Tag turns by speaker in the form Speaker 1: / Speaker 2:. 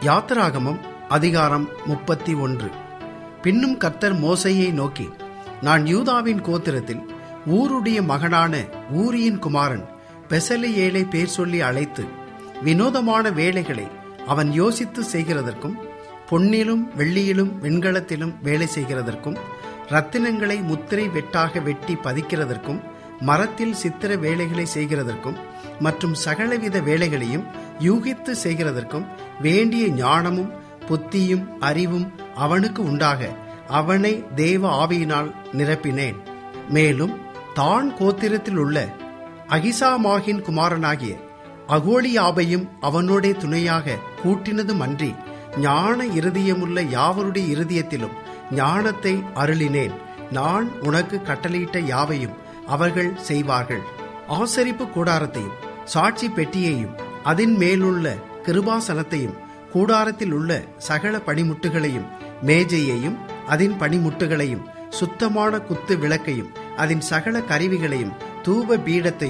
Speaker 1: யாத்திராகமம் அதிகாரம் முப்பத்தி ஒன்று பின்னும் கர்த்தர் மோசையை நோக்கி நான் யூதாவின் கோத்திரத்தில் ஊருடைய மகனான ஊரியின் குமாரன் பெசலியேலை பேர் சொல்லி அழைத்து வினோதமான வேலைகளை அவன் யோசித்து செய்கிறதற்கும் பொன்னிலும் வெள்ளியிலும் வெண்கலத்திலும் வேலை செய்கிறதற்கும் ரத்தினங்களை முத்திரை வெட்டாக வெட்டி பதிக்கிறதற்கும் மரத்தில் சித்திர வேலைகளை செய்கிறதற்கும் மற்றும் சகலவித வேலைகளையும் யூகித்து செய்கிறதற்கும் வேண்டிய ஞானமும் புத்தியும் அறிவும் அவனுக்கு உண்டாக அவனை தேவ ஆவியினால் நிரப்பினேன் மேலும் தான் கோத்திரத்தில் உள்ள அகிசாமாகின் குமாரனாகிய அகோலியாபையும் அவனோடே துணையாக கூட்டினதும் அன்றி ஞான இருதயமுள்ள யாவருடைய இருதயத்திலும் ஞானத்தை அருளினேன் நான் உனக்கு கட்டளையிட்ட யாவையும் அவர்கள் செய்வார்கள் ஆசரிப்பு கூடாரத்தையும் சாட்சி பெட்டியையும் அதன் மேலுள்ள கிருபாசனத்தையும் கூடாரத்தில் உள்ள சகல பணிமுட்டுகளையும் மேஜையையும் அதன் பணிமுட்டுகளையும் சுத்தமான குத்து விளக்கையும் அதன் சகல கருவிகளையும் தூப பீடத்தை